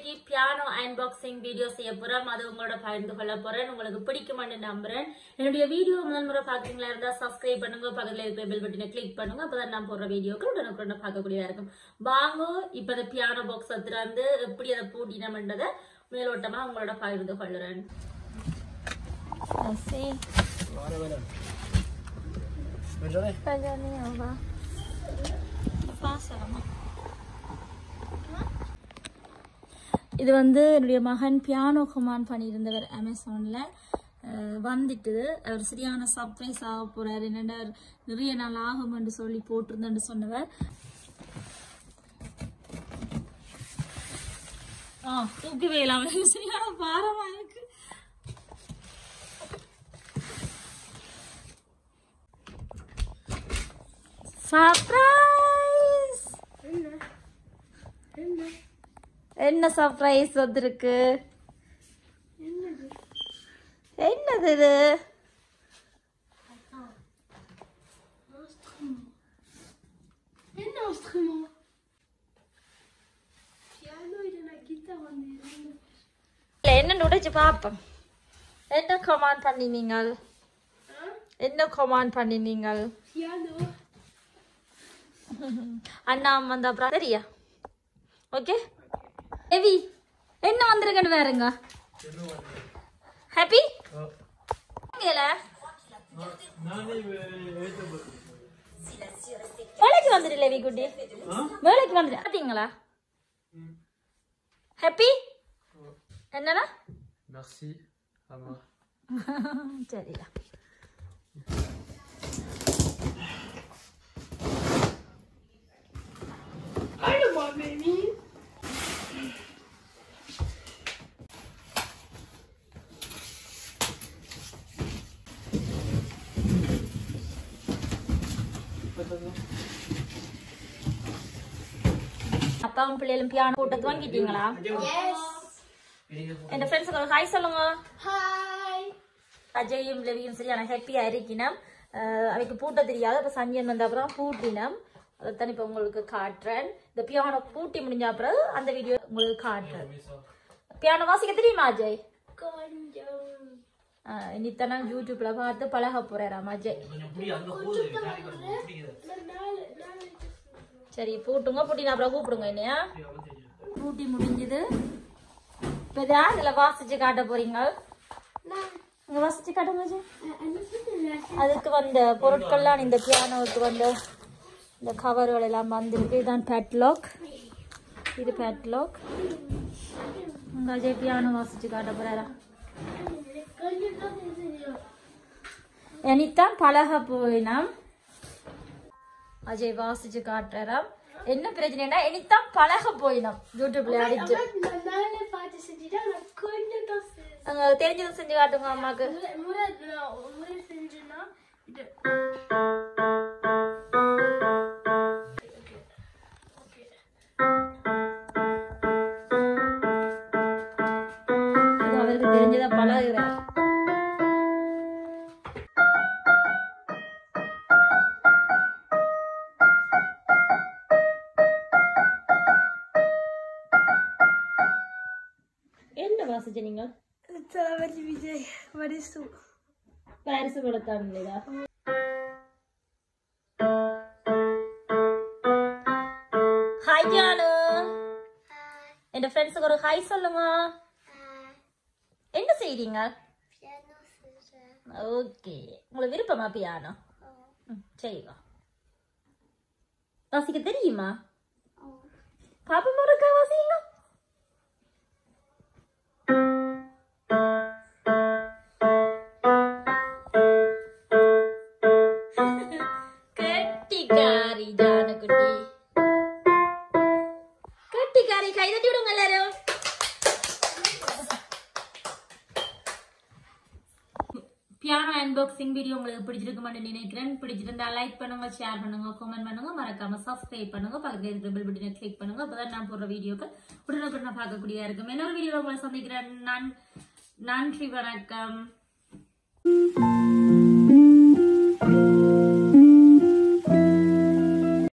இன்னைக்கு piano unboxing video செய்ய போறோம் அது உங்களோட பகிர்ந்து கொள்ள போறேன் உங்களுக்கு பிடிக்குமான்னு நம்புறேன் என்னுடைய வீடியோ முதல் முறை பாக்குறீங்களா இருந்தா சப்ஸ்கிரைப் பண்ணுங்க பக்கத்துல இருக்கிற பெல் பட்டனை கிளிக் பண்ணுங்க அப்பதான் நான் போடுற வீடியோக்கு உடனுக்குடனே பார்க்கக்கூடியதா இருக்கும் வாங்க இப்ப இந்த பியானோ பாக்ஸ் வந்து எப்படி அதை பூட்டினோம்ன்றதை மேலோட்டமா உங்களோட பகிர்ந்து கொள்ளுறேன் இது வந்து என்னுடைய மகன் பியானோ கமான் பண்ணியிருந்தவர் அமேசானில் வந்துட்டு அவர் சரியான சர்ப்ரைஸ் ஆக போறாரு என்னென்ன நிறைய நாள் ஆகும் என்று சொல்லி போட்டிருந்தேன்னு சொன்னவர் ஆ தூக்கவே இல்லாம சரியான பாரமா இருக்கு சர்ப்ரைஸ் என்ன சர்ப்ரைஸ் வந்திருக்கு என்னது இது என்ன instrument piano இல்லைன்னா guitar வந்து ரெண்டு இல்ல, என்ன நுடைச்சு பாப்போம் என்ன கமாண்ட் பண்ணினீங்க என்ன கமாண்ட் பண்ணினீங்க piano அண்ணா வந்த அப்புறம் சரியா ஓகே ஹெவி என்ன வந்திருக்குன்னு வேறுங்க ஹாப்பி வேலைக்கு வந்துடு லெவி குட்டி வேலைக்கு வந்துடு பார்த்தீங்களா ஹாப்பி என்னடா Merci à moi. சரியா I don't want baby அப்பாவும் பிள்ளைகளும் பியானோ போட்டு வாங்கிட்டீங்களா yes என் ஃப்ரெண்ட்ஸுக்கு ஒரு ஹாய் சொல்லுங்க hi அஜயும் லெவியும் சரியான ஹாப்பியா இருக்கணும் அஹ் அவைக்கு பூட்ட தெரியாது அப்ப சஞ்சயன் வந்த அப்புறம் பூட்டினம் அதைத்தான் இப்ப உங்களுக்கு காட்டுறேன் இந்த பியானோ பூட்டி முடிஞ்ச அப்புறம் அந்த வீடியோ உங்களுக்கு காட்டுறேன் பியானோ வாசிக்க தெரியுமா அஜய் கொஞ்சம் அஹ் இனித்தான யூடியூப்ல பார்த்து பழக போறாராம் அஜய் நாலு நாலு சரி பூட்டுங்க பூட்டின அப்புறம் கூப்பிடுங்க என்னையா பூட்டி முடிஞ்சது இப்ப இதா இதுல வாசிச்சு காட்ட போறீங்க நான் இங்க வாசிச்சு காட்டுங்க அஜய் அனுப்பிட்டு அதுக்கு வந்த பொருட்கள்லாம் இந்த பியானோவுக்கு வந்த இந்த கவர்கள் எல்லாம் வந்திருக்கு இதுதான் பேட்லாக் இது பேட்லாக் உங்க அஜய் பியானோ வாசிச்சு காட்ட போறாரா கொஞ்சம் தான் தெரியும் எனித்தான் பழக போயினாம் அஜய் வாசிச்சு காட்டுறாராம் என்ன பிரச்சனைனா எனித்தான் பழக போயினோம் யூடியூப்ல அடிச்சு நான் நானே பார்த்து செஞ்சுட்டா நான் கொஞ்சம் தான் செஞ்சேன் அங்க தெரிஞ்சது செஞ்சு காட்டுங்க அம்மாக்கு முறை முறை நான் முறை செஞ்சேன்னா இது இது அவருக்கு தெரிஞ்சதை பழகுறார் என்ன வாசிச்ச நீங்க தளபதி விஜய் வரிசு பாரிஸ் கொடுத்தான் இல்லையா ஹாய் ஜானு என் ஃப்ரெண்ட்ஸுக்கு ஒரு ஹாய் சொல்லுங்க என்ன செய்றீங்க பியானோ செஞ்சேன் ஓகே உங்களுக்கு விருப்பமா பியானோ ம், சரிங்க வாசிக்க தெரியுமா பாப்பா இருக்கா வாசிங்க கெட்டிக்காரி ஜானகுட்டி கெட்டிக்காரி கை தட்டி விடுங்க எல்லாரும் பியானோ அன்பாக்சிங் வீடியோ உங்களுக்கு பிடிச்சிருக்குமான்னு நினைக்கிறேன் பிடிச்சிருந்தா லைக் பண்ணுங்க ஷேர் பண்ணுங்க கமெண்ட் பண்ணுங்க மறக்காம சப்ஸ்கிரைப் பண்ணுங்க பக்கத்துல இருக்கிற பெல் பட்டனை கிளிக் பண்ணுங்க அப்பதான் நான் போடுற வீடியோக்கள் உடனுக்குடனே பார்க்கக்கூடியதா இருக்கும் இன்னொரு வீடியோல உங்களை சந்திக்கிறேன் நான் நன்றி வணக்கம்